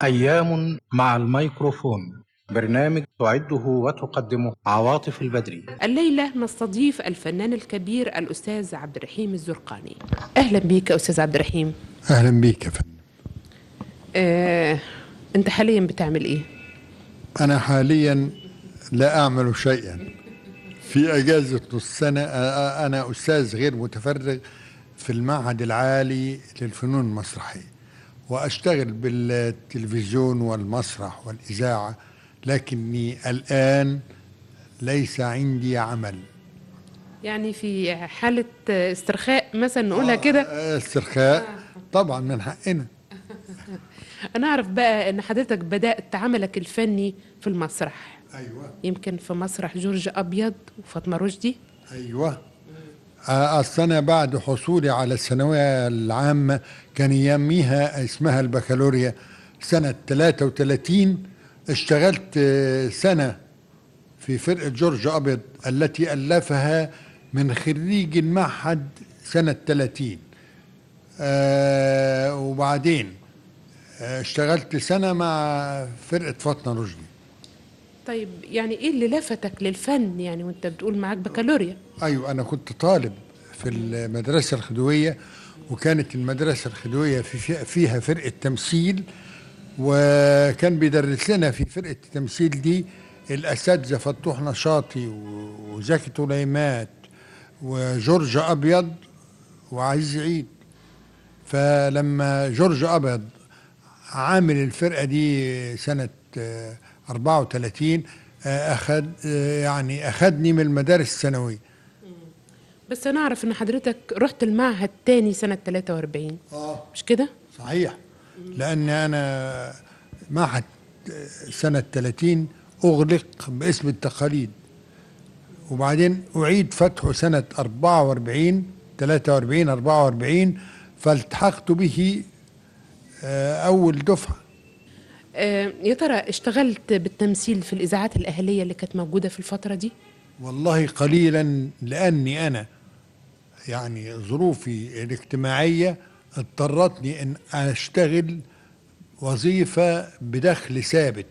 أيام مع الميكروفون برنامج تعده وتقدمه عواطف البدري الليلة نستضيف الفنان الكبير الأستاذ عبد الرحيم الزرقاني أهلا بيك يا أستاذ عبد الرحيم اهلا بيك يا فندم آه، أنت حاليا بتعمل إيه؟ انا حاليا لا اعمل شيئا في اجازه نص سنه أ- أ- انا استاذ غير متفرغ في المعهد العالي للفنون المسرحيه واشتغل بالتلفزيون والمسرح والاذاعه لكني الان ليس عندي عمل يعني في حالة آه، استرخاء مثلا نقولها كده آه، استرخاء طبعا من حقنا أنا أعرف بقى أن حضرتك بدأت عملك الفني في المسرح ايوه يمكن في مسرح جورج أبيض وفاطمة رشدي ايوه آه، اصل انا بعد حصولي على الثانويه العامه كان يميها اسمها البكالوريا سنه 33 اشتغلت آه، سنه في فرقه جورج ابيض التي الفها من خريج المعهد سنه 30 آه وبعدين آه، اشتغلت سنه مع فرقه فاطمه رشدي طيب يعني إيه اللي لفتك للفن يعني وأنت بتقول معاك بكالوريا ايوه انا كنت طالب في المدرسه الخديويه وكانت المدرسه الخديويه في في- فيها فرقه تمثيل وكان بيدرس لنا في فرقه التمثيل دي الاساتذه فتوح نشاطي و- وزكي طليمات وجورج ابيض وعزيز عيد فلما جورج ابيض عامل الفرقه دي سنه آه، 34 آه، اخذ آه، يعني اخذني من المدارس الثانويه بس أنا أعرف أن حضرتك رحت المعهد تاني سنة 43 اه مش كده؟ صحيح لان انا معهد سنه 30 اغلق باسم التقاليد وبعدين اعيد فتحه سنه 44 43 44 فالتحقت به آه، اول دفعه آه، يا ترى اشتغلت بالتمثيل في الإذاعات الأهلية اللي كانت موجودة في الفترة دي؟ والله قليلا لاني انا يعني ظروفي الاجتماعيه اضطرتني ان اشتغل وظيفه بدخل ثابت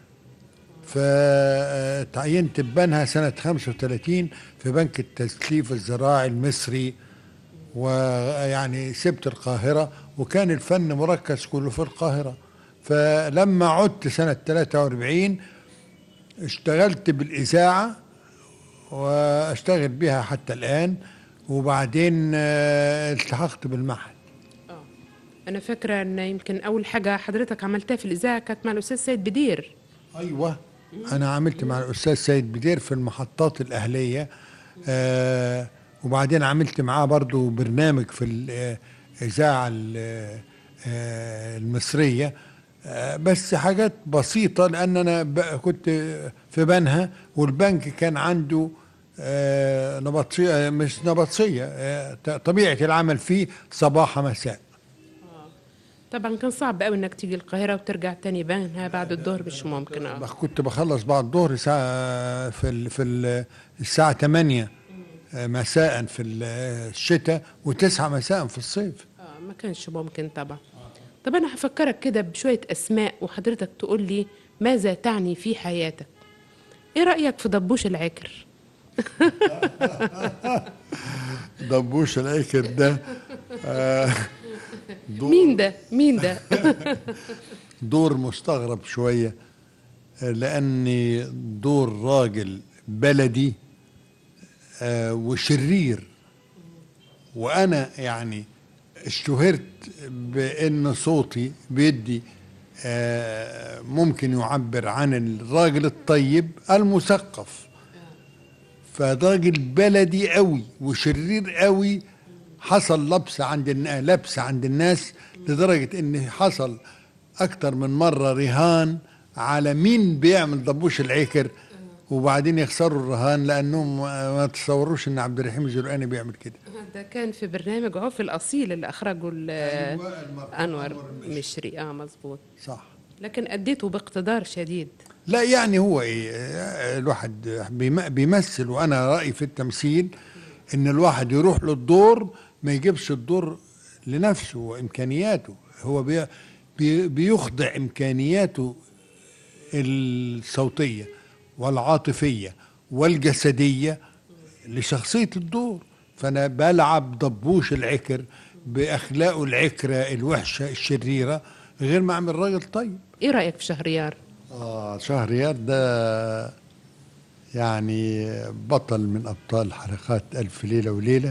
فتعينت ببنها سنه 35 في بنك التسليف الزراعي المصري ويعني سبت القاهره وكان الفن مركز كله في القاهره فلما عدت سنه 43 اشتغلت بالاذاعه واشتغل بها حتى الان وبعدين آه، التحقت بالمعهد اه أنا فاكرة أن يمكن أول حاجة حضرتك عملتها في الإذاعة كانت مع الأستاذ سيد بدير ايوه انا عملت مع الاستاذ سيد بدير في المحطات الاهليه آه وبعدين عملت معاه برضو برنامج في الاذاعه ال- آه، المصريه آه بس حاجات بسيطه لان انا ب- كنت في بنها والبنك كان عنده آه نبطشيه مش نبطشيه آه ط- طبيعه العمل فيه صباح مساء طبعا كان صعب قوي انك تيجي القاهرة وترجع تاني بنها بعد الظهر مش ممكن اه بخ- كنت بخلص بعد الظهر ساعة في ال في ال الساعة 8 مساء في ال- الشتاء و9 مساء في الصيف اه ما كانش ممكن طبعا طب انا هفكرك كده بشوية اسماء وحضرتك تقول لي ماذا تعني في حياتك ايه رأيك في دبوش العكر دبوش العكر ده آه، دور, مين ده مين ده دور مستغرب شوية آه، لأني دور راجل بلدي آه، وشرير وأنا يعني اشتهرت بأن صوتي بيدي آه، ممكن يعبر عن الراجل الطيب المثقف فراجل بلدي قوي وشرير قوي حصل لبس عند الناس لبس عند الناس لدرجة ان حصل اكتر من مرة رهان على مين بيعمل ضبوش العكر وبعدين يخسروا الرهان لانهم ما تصوروش ان عبد الرحيم الزرقاني بيعمل كده ده كان في برنامج عوف الاصيل اللي اخرجه ال- أيوة، المرحوم انور أنور المشري. مشري اه مظبوط صح لكن اديته باقتدار شديد لا يعني هو ايه آه، الواحد بيم- بيمثل وانا رايي في التمثيل ان الواحد يروح للدور ما يجيبش الدور لنفسه وامكانياته هو بي بي- بيخضع إمكانياته الصوتية والعاطفية والجسدية لشخصية الدور فأنا بلعب ضبوش العكر بأخلاقه العكرة الوحشة الشريرة غير ما أعمل راجل طيب ايه رايك في شهريار آه شهريار ده يعني بطل من أبطال حلقات ألف ليلة وليلة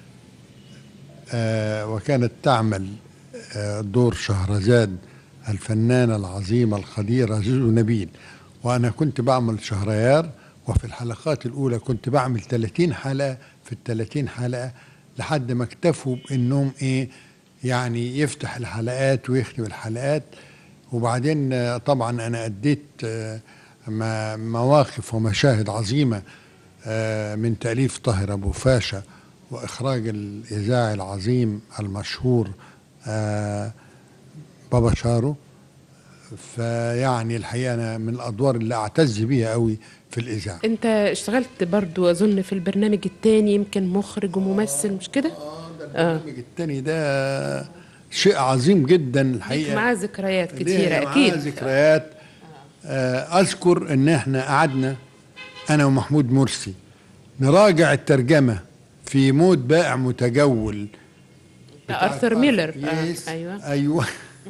آه وكانت تعمل آه دور شهرزاد الفنانة العظيمة القديرة زوزو نبيل وأنا كنت بعمل شهريار وفي الحلقات الأولى كنت بعمل 30 حلقة في ال 30 حلقة لحد ما اكتفوا بأنهم إيه يعني يفتح الحلقات ويختم الحلقات وبعدين آه، طبعا أنا أديت آه، ما- مواقف ومشاهد عظيمة آه، من تأليف طاهر أبو فاشا وإخراج الإذاعي العظيم المشهور آه، بابا شارو فيعني الحقيقة أنا من الأدوار اللي أعتز بيها قوي في الإذاعة انت اشتغلت برضو اظن في البرنامج التاني يمكن مخرج وممثل مش كده البرنامج التاني ده شيء عظيم جدا ليك الحقيقة معاه ذكريات ليه كتيرة معاه اكيد ذكريات آه، اذكر ان احنا قعدنا انا ومحمود مرسي نراجع الترجمه في موت بائع متجول ده ارثر ميلر آه. يس. ايوه ايوه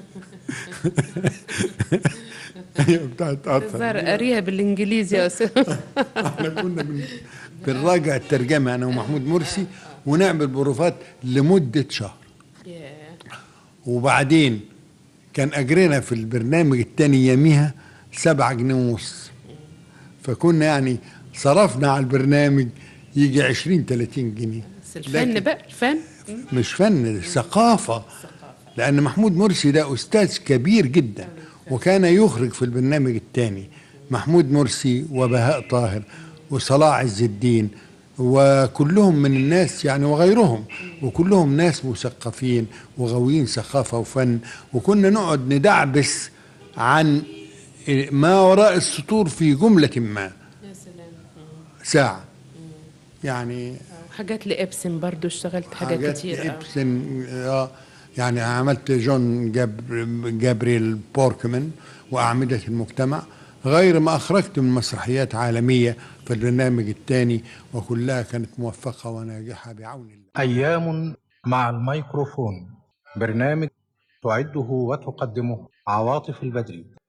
ايوه بتاعت ارثر الظاهر قاريها بالانجليزي يا استاذ احنا كنا بن- بنراجع الترجمه انا ومحمود مرسي ونعمل بروفات لمده شهر ياه. وبعدين كان اجرنا في البرنامج التاني يوميها سبعة جنيه ونص فكنا يعني صرفنا على البرنامج يجي عشرين تلاتين جنيه بس الفن لكن بقى الفن مش فن ثقافة لأن محمود مرسي ده أستاذ كبير جدا وكان يخرج في البرنامج الثاني محمود مرسي وبهاء طاهر وصلاح عز الدين وكلهم من الناس يعني وغيرهم وكلهم ناس مثقفين وغاويين ثقافة وفن وكنا نقعد ندعبس عن ما وراء السطور في جملة ما يا سلام ساعة يعني حاجات لابسن برضو اشتغلت حاجات, كتير آه. ابسن آه يعني عملت جون جابر جابريل بوركمان وأعمدة المجتمع غير ما أخرجت من مسرحيات عالمية في البرنامج الثاني وكلها كانت موفقة وناجحة بعون الله أيام مع الميكروفون برنامج تعده وتقدمه عواطف البدري